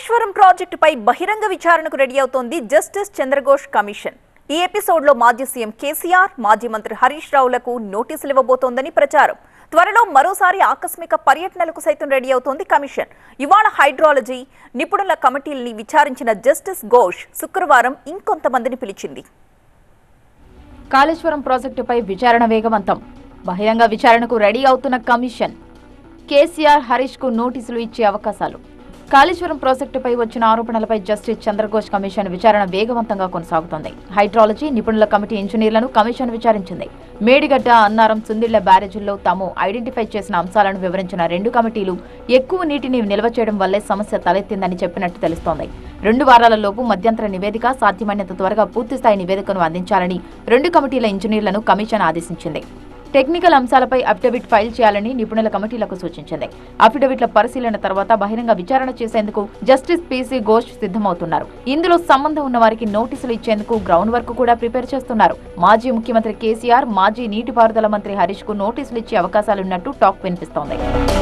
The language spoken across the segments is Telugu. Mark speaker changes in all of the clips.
Speaker 1: కాళేశ్వరం ప్రాజెక్టుపై బహిరంగ విచారణకు రెడీ అవుతోంది జస్టిస్ చంద్రఘోష్ కమిషన్ ఈ ఎపిసోడ్లో మాజీ సీఎం కేసీఆర్ మాజీ మంత్రి హరీష్ రావులకు నోటీసులు ఇవ్వబోతోందని ప్రచారం త్వరలో మరోసారి ఆకస్మిక పర్యటనలకు సైతం రెడీ అవుతోంది కమిషన్ ఇవాళ హైడ్రాలజీ నిపుణుల కమిటీల్ని విచారించిన జస్టిస్ ఘోష్ శుక్రవారం ఇంకొంతమందిని పిలిచింది
Speaker 2: కాళేశ్వరం ప్రాజెక్టుపై విచారణ వేగవంతం బహిరంగ విచారణకు రెడీ అవుతున్న కమిషన్ కేసీఆర్ హరీష్ కు నోటీసులు ఇచ్చే అవకాశాలు కాళేశ్వరం ప్రాజెక్టుపై వచ్చిన ఆరోపణలపై జస్టిస్ చంద్రఘోష్ కమిషన్ విచారణ వేగవంతంగా కొనసాగుతోంది హైడ్రాలజీ నిపుణుల కమిటీ ఇంజనీర్లను కమిషన్ విచారించింది మేడిగడ్డ అన్నారం సుందిళ్ల బ్యారేజీల్లో తాము ఐడెంటిఫై చేసిన అంశాలను వివరించిన రెండు కమిటీలు ఎక్కువ నీటిని నిల్వ చేయడం వల్లే సమస్య తలెత్తిందని చెప్పినట్టు తెలుస్తోంది రెండు వారాలలోపు మధ్యంతర నివేదిక సాధ్యమైనంత త్వరగా పూర్తిస్థాయి నివేదికను అందించాలని రెండు కమిటీల ఇంజనీర్లను కమిషన్ ఆదేశించింది టెక్నికల్ అంశాలపై అఫిడవిట్ ఫైల్ చేయాలని నిపుణుల కమిటీలకు సూచించింది అఫిడవిట్ల పరిశీలన తర్వాత బహిరంగ విచారణ చేసేందుకు జస్టిస్ పీసీ ఘోష్ సిద్ధమవుతున్నారు ఇందులో సంబంధం ఉన్న వారికి నోటీసులు ఇచ్చేందుకు గ్రౌండ్ వర్క్ కూడా ప్రిపేర్ చేస్తున్నారు మాజీ ముఖ్యమంత్రి కేసీఆర్ మాజీ నీటిపారుదల మంత్రి హరీష్ కు నోటీసులు ఇచ్చే అవకాశాలున్నట్టు టాక్ వినిపిస్తోంది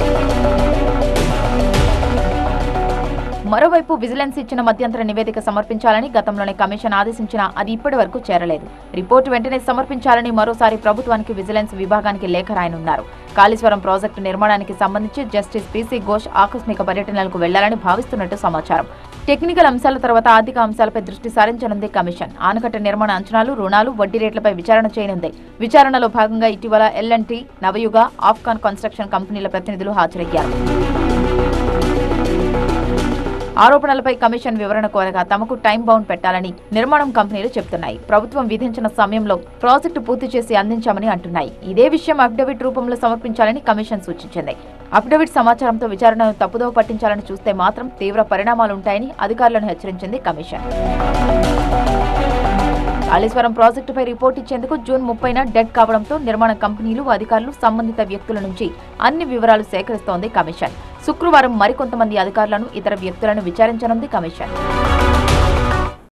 Speaker 2: మరోవైపు విజిలెన్స్ ఇచ్చిన మధ్యంతర నివేదిక సమర్పించాలని గతంలోనే కమిషన్ ఆదేశించినా అది ఇప్పటి వరకు చేరలేదు రిపోర్టు వెంటనే సమర్పించాలని మరోసారి ప్రభుత్వానికి విజిలెన్స్ విభాగానికి లేఖ రాయనున్నారు కాళేశ్వరం ప్రాజెక్టు నిర్మాణానికి సంబంధించి జస్టిస్ పీసీ ఘోష్ ఆకస్మిక పర్యటనలకు వెళ్లాలని భావిస్తున్నట్టు సమాచారం టెక్నికల్ అంశాల తర్వాత ఆర్థిక అంశాలపై దృష్టి సారించనుంది కమిషన్ ఆనకట్ట నిర్మాణ అంచనాలు రుణాలు వడ్డీ రేట్లపై విచారణ చేయనుంది విచారణలో భాగంగా ఇటీవల ఎల్ఎన్టీ నవయుగ ఆఫ్ఘాన్ కన్స్ట్రక్షన్ కంపెనీల ప్రతినిధులు హాజరయ్యారు ఆరోపణలపై కమిషన్ వివరణ కోరగా తమకు టైం బౌండ్ పెట్టాలని నిర్మాణం కంపెనీలు చెబుతున్నాయి ప్రభుత్వం విధించిన సమయంలో ప్రాజెక్టు పూర్తి చేసి అందించామని అంటున్నాయి ఇదే విషయం అఫిడవిట్ రూపంలో సమర్పించాలని కమిషన్ సూచించింది అఫిడవిట్ సమాచారంతో విచారణను తప్పుదోవ పట్టించాలని చూస్తే మాత్రం తీవ్ర పరిణామాలుంటాయని అధికారులను హెచ్చరించింది కమిషన్ కాళేశ్వరం ప్రాజెక్టుపై రిపోర్ట్ ఇచ్చేందుకు జూన్ ముప్పైన డెడ్ కావడంతో నిర్మాణ కంపెనీలు అధికారులు సంబంధిత వ్యక్తుల నుంచి అన్ని వివరాలు సేకరిస్తోంది కమిషన్ శుక్రవారం మరికొంతమంది అధికారులను ఇతర వ్యక్తులను విచారించనుంది కమిషన్